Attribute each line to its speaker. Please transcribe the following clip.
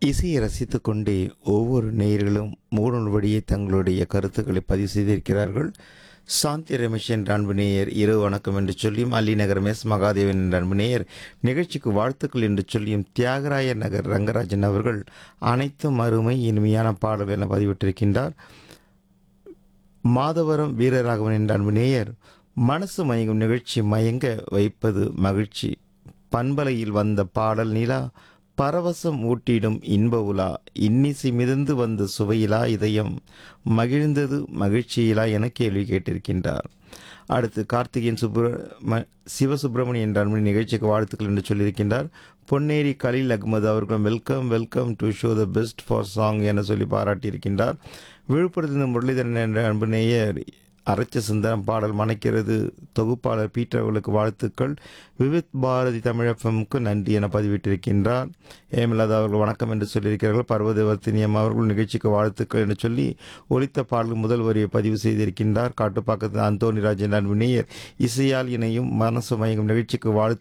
Speaker 1: இசையை ரசித்துக் கொண்டே ஒவ்வொரு நேயர்களும் மூணு வழியே தங்களுடைய கருத்துக்களை பதிவு செய்திருக்கிறார்கள் சாந்தி ரமேஷ் என்ற அன்பு நேயர் இரவு வணக்கம் என்று சொல்லியும் அல்லி நகர் எஸ் மகாதேவன் என்ற அன்பு நேயர் நிகழ்ச்சிக்கு வாழ்த்துக்கள் என்று சொல்லியும் தியாகராய நகர் ரங்கராஜன் அவர்கள் அனைத்தும் அருமை இனிமையான பாடல் என பதிவிட்டிருக்கின்றார் மாதவரம் வீரராகவன் என்ற அன்பு நேயர் மனசு மயங்கும் நிகழ்ச்சி மயங்க வைப்பது மகிழ்ச்சி பண்பலையில் வந்த பாடல் நிலா பரவசம் ஊட்டிடும் இன்ப உலா இன்னிசை மிதந்து வந்த சுவையிலா இதயம் மகிழ்ந்தது மகிழ்ச்சியிலா என கேள்வி கேட்டிருக்கின்றார் அடுத்து கார்த்திகேயன் சுப்ர சிவசுப்பிரமணியன் என்ற அன்பு நிகழ்ச்சிக்கு வாழ்த்துக்கள் என்று சொல்லியிருக்கின்றார் பொன்னேரி கலீல் அகமது அவர்கள் welcome welcome to show the best for song என சொல்லி பாராட்டியிருக்கின்றார் விழுப்புரத்திலிருந்து முரளிதரன் என்ற அன்பு நேயர் அரைச்ச சுந்தரம் பாடல் மணக்கிறது தொகுப்பாளர் பீட்டர் அவர்களுக்கு வாழ்த்துக்கள் விவித் பாரதி தமிழகமுக்கு நன்றி என பதிவிட்டிருக்கின்றார் ஏமில்லாத அவர்கள் வணக்கம் என்று சொல்லியிருக்கிறார்கள் பர்வதவர்த்தினியம் அவர்கள் நிகழ்ச்சிக்கு வாழ்த்துக்கள் என்று சொல்லி ஒலித்த பாடல் முதல் வரியை பதிவு செய்திருக்கின்றார் காட்டுப்பாக்கத்தில் அந்தோனி ராஜன் அன்பு நேயர் இசையால் இணையும் மனசு மயங்கும் நிகழ்ச்சிக்கு வாழ்த்து